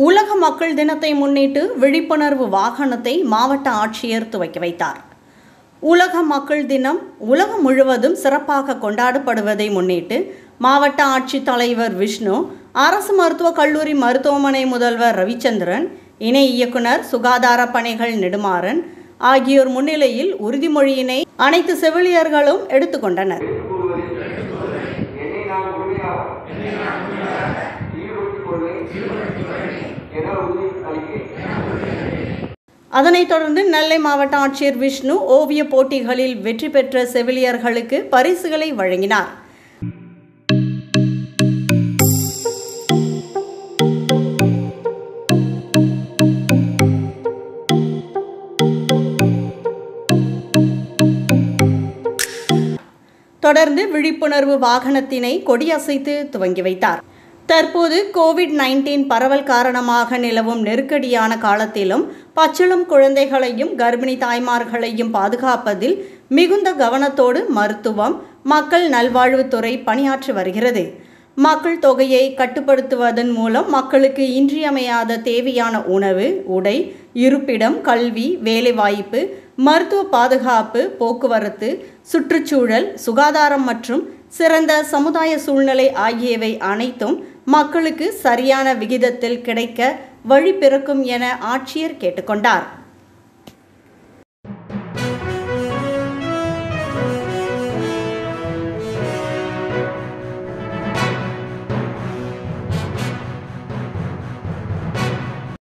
உலக மக்கள் தினத்தை முன்னிட்டு விழிப்புணர்வு வாகனத்தை மாவட்ட ஆட்சியர் துவக்கி வைத்தார் உலக மக்கள் தினம் உலகம் முழுவதும் சிறப்பாக கொண்டாடப்படுவதை முன்னிட்டு மாவட்ட ஆட்சித்தலைவர் விஷ்ணு அரசு மருத்துவக் கல்லூரி மருத்துவமனை முதல்வர் ரவிச்சந்திரன் இணை இயக்குனர் சுகாதார பணிகள் நெடுமாறன் ஆகியோர் முன்னிலையில் உறுதிமொழியினை அனைத்து செவிலியர்களும் எடுத்துக்கொண்டனர் என்னை நான் முழுமையாக ஈடுபட்டுக் கொள்வேன் என உறுதி அளிக்கிறேன் அதனைத் தொடர்ந்து நெல்லை மாவட்ட ஆட்சியர் விஷ்ணு ஓவிய போட்டிகளில் வெற்றி பெற்ற செவிலியர்களுக்கு பரிசுகளை வழங்கினார் தொடர்ந்து விழிப்புணர்வு வாகனத்தினை கொடியசைத்து துவங்கி வைத்தார் தற்போது கோவிட் நைன்டீன் பரவல் காரணமாக நிலவும் நெருக்கடியான காலத்திலும் பச்சிளம் குழந்தைகளையும் கர்ப்பிணி தாய்மார்களையும் பாதுகாப்பதில் மிகுந்த கவனத்தோடு மருத்துவம் மக்கள் நல்வாழ்வுத்துறை பணியாற்றி வருகிறது மக்கள் தொகையை கட்டுப்படுத்துவதன் மூலம் மக்களுக்கு இன்றியமையாத தேவையான உணவு உடை இருப்பிடம் கல்வி வேலைவாய்ப்பு மருத்துவ பாதுகாப்பு போக்குவரத்து சுற்றுச்சூழல் சுகாதாரம் மற்றும் சிறந்த சமுதாய சூழ்நிலை ஆகியவை அனைத்தும் மக்களுக்கு சரியான விகிதத்தில் கிடைக்க வழி பிறக்கும் என ஆட்சியர் கேட்டுக்கொண்டார்